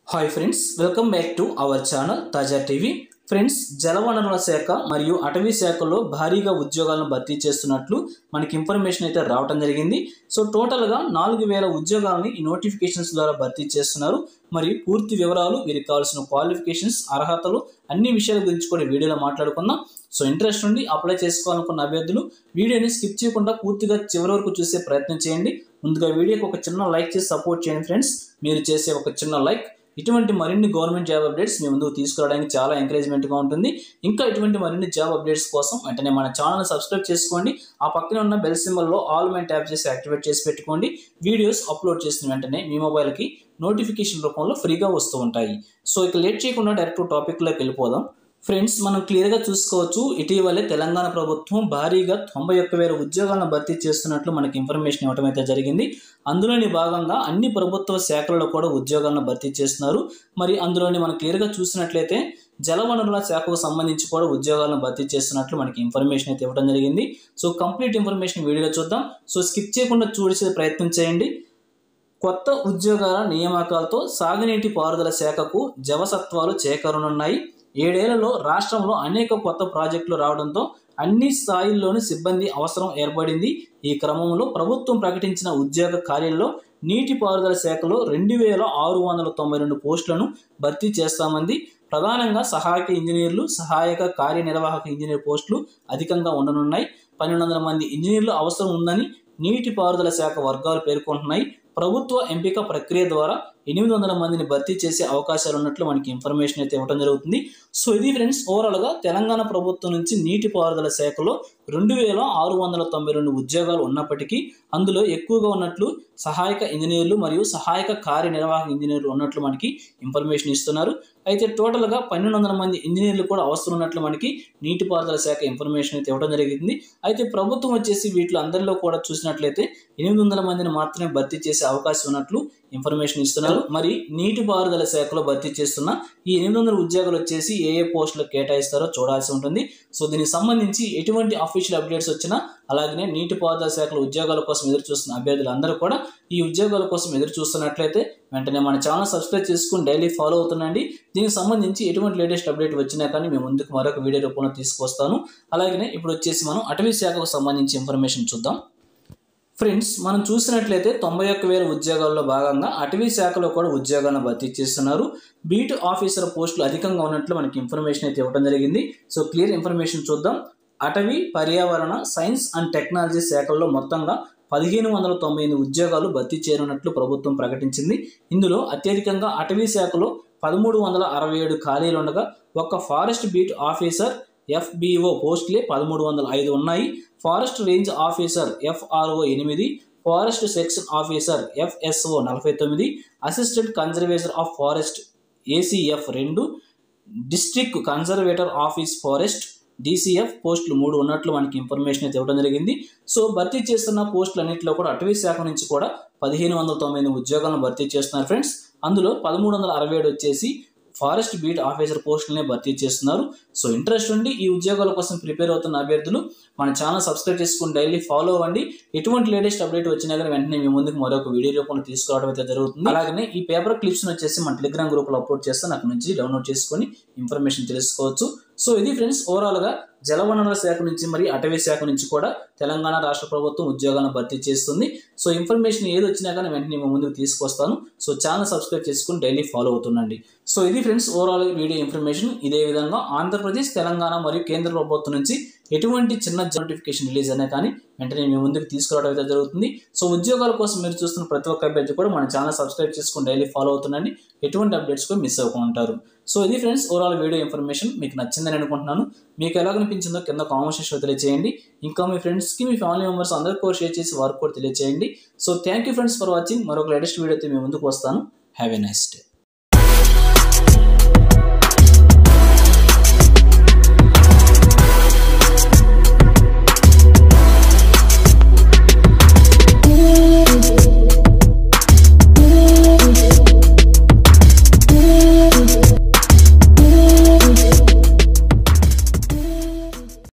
hi friends welcome back to our channel Taaza TV friends జలవనరుల శాఖ మరియు అటవీ శాఖలో భారీగా ఉద్యోగాలను భర్తీ చేస్తున్నట్లు మనకి ఇన్ఫర్మేషన్ అయితే రావడం జరిగింది సో టోటల్గా నాలుగు వేల ఉద్యోగాలని ఈ నోటిఫికేషన్స్ ద్వారా భర్తీ చేస్తున్నారు మరి పూర్తి వివరాలు వీరికి కావాల్సిన క్వాలిఫికేషన్స్ అర్హతలు అన్ని విషయాల గురించి కూడా వీడియోలో మాట్లాడుకుందాం సో ఇంట్రెస్ట్ ఉండి అప్లై చేసుకోవాలనుకున్న అభ్యర్థులు వీడియోని స్కిప్ చేయకుండా పూర్తిగా చివరి వరకు చూసే ప్రయత్నం చేయండి ముందుగా వీడియోకి ఒక చిన్న లైక్ చేసి సపోర్ట్ చేయండి ఫ్రెండ్స్ మీరు చేసే ఒక చిన్న లైక్ ఇటువంటి మరిన్ని గవర్నమెంట్ జాబ్ అప్డేట్స్ మీ ముందుకు తీసుకురావడానికి చాలా ఎంకరేజ్మెంట్గా ఉంటుంది ఇంకా ఇటువంటి మరిన్ని జాబ్ అప్డేట్స్ కోసం వెంటనే మన ఛానల్ సబ్స్క్రైబ్ చేసుకోండి ఆ పక్కనే ఉన్న బెల్ సింబల్లో ఆల్ మైన్ ట్యాప్ చేసి యాక్టివేట్ చేసి పెట్టుకోండి వీడియోస్ అప్లోడ్ చేసిన వెంటనే మీ మొబైల్కి నోటిఫికేషన్ రూపంలో ఫ్రీగా వస్తూ ఉంటాయి సో ఇక లేట్ చేయకుండా డైరెక్ట్ టాపిక్లోకి వెళ్ళిపోదాం ఫ్రెండ్స్ మనం క్లియర్గా చూసుకోవచ్చు ఇటీవలే తెలంగాణ ప్రభుత్వం భారీగా తొంభై ఒక్క వేల ఉద్యోగాలను భర్తీ చేస్తున్నట్లు మనకి ఇన్ఫర్మేషన్ ఇవ్వడం అయితే జరిగింది అందులోని భాగంగా అన్ని ప్రభుత్వ శాఖలలో కూడా ఉద్యోగాలను భర్తీ చేస్తున్నారు మరి అందులోని మనం క్లియర్గా చూసినట్లయితే జలవనరుల శాఖకు సంబంధించి కూడా ఉద్యోగాలను భర్తీ చేస్తున్నట్లు మనకి ఇన్ఫర్మేషన్ అయితే ఇవ్వడం జరిగింది సో కంప్లీట్ ఇన్ఫర్మేషన్ వీడియోలో చూద్దాం సో స్కిప్ చేయకుండా చూసే ప్రయత్నం చేయండి కొత్త ఉద్యోగాల నియామకాలతో సాగునీటి పారుదల శాఖకు జవసత్వాలు చేకరనున్నాయి ఏడేళ్లలో రాష్ట్రంలో అనేక కొత్త ప్రాజెక్టులు రావడంతో అన్ని స్థాయిల్లోనూ సిబ్బంది అవసరం ఏర్పడింది ఈ క్రమంలో ప్రభుత్వం ప్రకటించిన ఉద్యోగ ఖాళీల్లో నీటిపారుదల శాఖలో రెండు వేల ఆరు వందల తొంభై రెండు పోస్టులను భర్తీ చేస్తామంది ప్రధానంగా సహాయక ఇంజనీర్లు సహాయక కార్యనిర్వాహక ఇంజనీర్ పోస్టులు అధికంగా ఉండనున్నాయి పన్నెండు వందల మంది ఇంజనీర్లు అవసరం ఉందని నీటిపారుదల శాఖ వర్గాలు పేర్కొంటున్నాయి ప్రభుత్వ ఎంపిక ప్రక్రియ ద్వారా ఎనిమిది వందల మందిని భర్తీ చేసే అవకాశాలు ఉన్నట్లు మనకి ఇన్ఫర్మేషన్ అయితే ఇవ్వడం జరుగుతుంది సో ఇది ఫ్రెండ్స్ ఓవరాల్గా తెలంగాణ ప్రభుత్వం నుంచి నీటిపారుదల శాఖలో రెండు వేల ఆరు వందల తొంభై రెండు ఉద్యోగాలు ఉన్నప్పటికీ అందులో ఎక్కువగా ఉన్నట్లు సహాయక ఇంజనీర్లు మరియు సహాయక కార్యనిర్వాహక ఇంజనీర్లు ఉన్నట్లు మనకి ఇన్ఫర్మేషన్ ఇస్తున్నారు అయితే టోటల్గా పన్నెండు వందల మంది ఇంజనీర్లు కూడా అవసరం ఉన్నట్లు మనకి నీటిపారుదల శాఖ ఇన్ఫర్మేషన్ అయితే ఇవ్వడం జరిగింది అయితే ప్రభుత్వం వచ్చేసి వీటిలో అందరిలో కూడా చూసినట్లయితే ఎనిమిది వందల మందిని మాత్రమే భర్తీ చేసే అవకాశం ఉన్నట్లు ఇన్ఫర్మేషన్ ఇస్తున్నారు మరి నీటిపారుదల శాఖలో భర్తీ చేస్తున్న ఈ ఎనిమిది వందల ఉద్యోగాలు వచ్చేసి ఏ ఏ పోస్టులకు కేటాయిస్తారో చూడాల్సి ఉంటుంది సో దీనికి సంబంధించి ఎటువంటి అఫీషియల్ అప్డేట్స్ వచ్చినా అలాగనే నీటిపారుదల శాఖలో ఉద్యోగాల కోసం ఎదురు చూస్తున్న అభ్యర్థులు అందరూ కూడా ఈ ఉద్యోగాల కోసం ఎదురు చూస్తున్నట్లయితే వెంటనే మన ఛానల్ సబ్స్క్రైబ్ చేసుకుని డైలీ ఫాలో అవుతుండండి దీనికి సంబంధించి ఎటువంటి లేటెస్ట్ అప్డేట్ వచ్చినా కానీ మేము ముందుకు మరొక వీడియో రూపంలో తీసుకొస్తాను అలాగనే ఇప్పుడు వచ్చేసి మనం అటవీ శాఖకు సంబంధించి ఇన్ఫర్మేషన్ చూద్దాం ఫ్రెండ్స్ మనం చూసినట్లయితే తొంభై ఒక్క వేల ఉద్యోగాల్లో భాగంగా అటవీ శాఖలో కూడా ఉద్యోగాలను భర్తీ చేస్తున్నారు బీట్ ఆఫీసర్ పోస్టులు అధికంగా ఉన్నట్లు మనకి ఇన్ఫర్మేషన్ అయితే ఇవ్వడం జరిగింది సో క్లియర్ ఇన్ఫర్మేషన్ చూద్దాం అటవీ పర్యావరణ సైన్స్ అండ్ టెక్నాలజీ శాఖల్లో మొత్తంగా పదిహేను వందల తొంభై ఎనిమిది ఉద్యోగాలు భర్తీ చేయనున్నట్లు ప్రభుత్వం ప్రకటించింది ఇందులో అత్యధికంగా అటవీ శాఖలో పదమూడు వందల అరవై ఏడు ఖాళీలు ఉండగా ఒక్క ఫారెస్ట్ బీట్ ఆఫీసర్ ఎఫ్బిఓ పోస్టులే పదమూడు వందల ఐదు ఉన్నాయి ఫారెస్ట్ రేంజ్ ఆఫీసర్ ఎఫ్ఆర్ఓ ఎనిమిది ఫారెస్ట్ సెక్షన్ ఆఫీసర్ ఎఫ్ఎస్ఓ నలభై తొమ్మిది assistant conservation of forest ACF రెండు district conservator office forest DCF పోస్టులు మూడు ఉన్నట్లు మనకి ఇన్ఫర్మేషన్ అయితే ఇవ్వడం జరిగింది సో భర్తీ చేస్తున్న పోస్టులు అన్నింటిలో కూడా అటవీ శాఖ నుంచి కూడా పదిహేను వందల తొంభై ఎనిమిది ఉద్యోగాలను భర్తీ చేస్తున్నారు ఫ్రెండ్స్ అందులో పదమూడు వందల అరవై ఏడు వచ్చేసి ఫారెస్ట్ బీట్ ఆఫీసర్ పోస్టులనే భర్తీ చేస్తున్నారు సో ఇంట్రెస్ట్ ఉండి ఈ ఉద్యోగాల కోసం ప్రిపేర్ అవుతున్న అభ్యర్థులు మన ఛానల్ సబ్స్క్రైబ్ చేసుకుని డైలీ ఫాలో అవ్వండి ఎటువంటి లేటెస్ట్ అప్డేట్ వచ్చినా కానీ వెంటనే మీ ముందుకు మరొక వీడియో రూపంలో తీసుకురావడం అయితే జరుగుతుంది అలాగనే ఈ పేపర్ క్లిప్స్ వచ్చేసి మన టెలిగ్రామ్ గ్రూప్లో అప్లోడ్ చేస్తాను అక్కడ నుంచి డౌన్లోడ్ చేసుకొని ఇన్ఫర్మేషన్ తెలుసుకోవచ్చు సో ఇది ఫ్రెండ్స్ ఓవరాల్గా జలవనరుల శాఖ నుంచి మరి అటవీ శాఖ నుంచి కూడా తెలంగాణ రాష్ట్ర ప్రభుత్వం ఉద్యోగాలను భర్తీ చేస్తుంది సో ఇన్ఫర్మేషన్ ఏది వచ్చినా కానీ వెంటనే మీ ముందుకు తీసుకొస్తాను సో ఛానల్ సబ్స్క్రైబ్ చేసుకుని డైలీ ఫాలో అవుతుండండి సో ఇది ఫ్రెండ్స్ ఓవరాల్ వీడియో ఇన్ఫర్మేషన్ ఇదే విధంగా ఆంధ్రప్రదేశ్ తెలంగాణ మరియు కేంద్ర ప్రభుత్వం నుంచి ఎటువంటి చిన్న నోటిఫికేషన్ రిలీజ్ అయినా కానీ వెంటనే మీ ముందుకు తీసుకురావడం అయితే జరుగుతుంది సో ఉద్యోగాల కోసం మీరు చూస్తున్న ప్రతి ఒక్క అభ్యర్థి కూడా మన ఛానల్ సబ్స్క్రైబ్ చేసుకుని డైలీ ఫాలో అవుతుండండి ఎటువంటి అప్డేట్స్ కూడా మిస్ అవ్వకుండా ఉంటారు సో ఇది ఫ్రెండ్స్ ఓవరాల్ వీడియో ఇన్ఫర్మేషన్ మీకు నచ్చిందని అనుకుంటున్నాను మీకు ఎలా అనిపించిందో కింద కామెంట్ సెక్షన్లో తెలియజేయండి ఇంకా మీ ఫ్రెండ్స్కి మీ ఫ్యామిలీ మెంబర్స్ అందరికీ కూడా షేర్ చేసి వారికి కూడా తెలియజేయండి so thank you friends for watching మరొక లేటెస్ట్ వీడియో అయితే మీ ముందుకు వస్తాను హ్యావ్ ఎ నైస్ డే